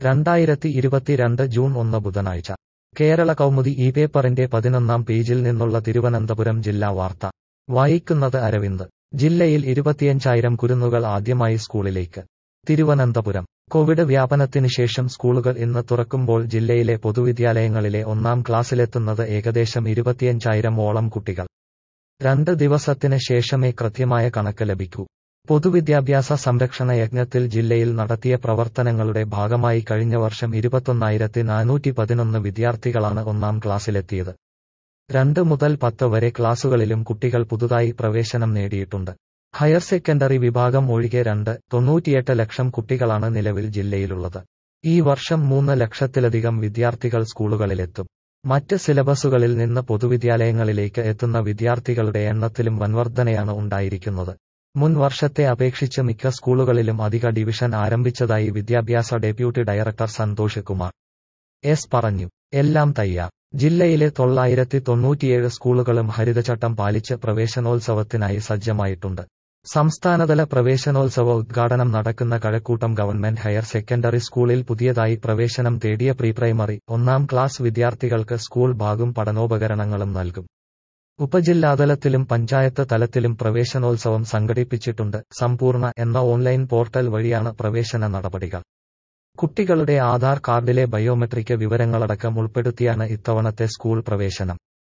രണ്ടായിരത്തി ഇരുപത്തിരണ്ട് ജൂൺ ഒന്ന് ബുധനാഴ്ച കേരള കൗമുദി ഈ പേപ്പറിന്റെ പതിനൊന്നാം പേജിൽ നിന്നുള്ള തിരുവനന്തപുരം ജില്ലാ വാർത്ത വായിക്കുന്നത് അരവിന്ദ് ജില്ലയിൽ ഇരുപത്തിയഞ്ചായിരം കുരുന്നുകൾ ആദ്യമായി സ്കൂളിലേക്ക് തിരുവനന്തപുരം കോവിഡ് വ്യാപനത്തിന് ശേഷം സ്കൂളുകൾ ഇന്ന് തുറക്കുമ്പോൾ ജില്ലയിലെ പൊതുവിദ്യാലയങ്ങളിലെ ഒന്നാം ക്ലാസ്സിലെത്തുന്നത് ഏകദേശം ഇരുപത്തിയഞ്ചായിരം ഓളം കുട്ടികൾ രണ്ട് ദിവസത്തിന് ശേഷമേ കൃത്യമായ കണക്ക് ലഭിക്കൂ പൊതുവിദ്യാഭ്യാസ സംരക്ഷണ യജ്ഞത്തിൽ ജില്ലയിൽ നടത്തിയ പ്രവർത്തനങ്ങളുടെ ഭാഗമായി കഴിഞ്ഞ വർഷം ഇരുപത്തൊന്നായിരത്തി നാനൂറ്റി പതിനൊന്ന് വിദ്യാർത്ഥികളാണ് ഒന്നാം ക്ലാസ്സിലെത്തിയത് രണ്ട് മുതൽ പത്ത് വരെ ക്ലാസുകളിലും കുട്ടികൾ പുതുതായി പ്രവേശനം നേടിയിട്ടുണ്ട് ഹയർ സെക്കൻഡറി വിഭാഗം ഒഴികെ രണ്ട് തൊണ്ണൂറ്റിയെട്ട് ലക്ഷം കുട്ടികളാണ് നിലവിൽ ജില്ലയിലുള്ളത് ഈ വർഷം മൂന്ന് ലക്ഷത്തിലധികം വിദ്യാർത്ഥികൾ സ്കൂളുകളിലെത്തും മറ്റ് സിലബസുകളിൽ നിന്ന് പൊതുവിദ്യാലയങ്ങളിലേക്ക് എത്തുന്ന വിദ്യാർത്ഥികളുടെ എണ്ണത്തിലും വൻവർധനയാണ് ഉണ്ടായിരിക്കുന്നത് മുൻ വർഷത്തെ അപേക്ഷിച്ച് മിക്ക സ്കൂളുകളിലും അധിക ഡിവിഷൻ ആരംഭിച്ചതായി വിദ്യാഭ്യാസ deputy director Santhosh Kumar S പറഞ്ഞു എല്ലാം തയ്യാർ ജില്ലയിലെ തൊള്ളായിരത്തി തൊണ്ണൂറ്റിയേഴ് സ്കൂളുകളും ഹരിതചട്ടം പാലിച്ച് പ്രവേശനോത്സവത്തിനായി സജ്ജമായിട്ടുണ്ട് സംസ്ഥാനതല പ്രവേശനോത്സവ ഉദ്ഘാടനം നടക്കുന്ന കഴക്കൂട്ടം ഗവൺമെന്റ് ഹയർ സെക്കൻഡറി സ്കൂളിൽ പുതിയതായി പ്രവേശനം തേടിയ പ്രീ പ്രൈമറി ഒന്നാം ക്ലാസ് വിദ്യാർത്ഥികൾക്ക് സ്കൂൾ ബാഗും പഠനോപകരണങ്ങളും നൽകും ഉപജില്ലാതലത്തിലും പഞ്ചായത്ത് തലത്തിലും പ്രവേശനോത്സവം സംഘടിപ്പിച്ചിട്ടുണ്ട് സമ്പൂർണ്ണ എന്ന ഓൺലൈൻ പോർട്ടൽ വഴിയാണ് പ്രവേശന നടപടികൾ കുട്ടികളുടെ ആധാർ കാർഡിലെ ബയോമെട്രിക് വിവരങ്ങളടക്കം ഉൾപ്പെടുത്തിയാണ് ഇത്തവണത്തെ സ്കൂൾ പ്രവേശനം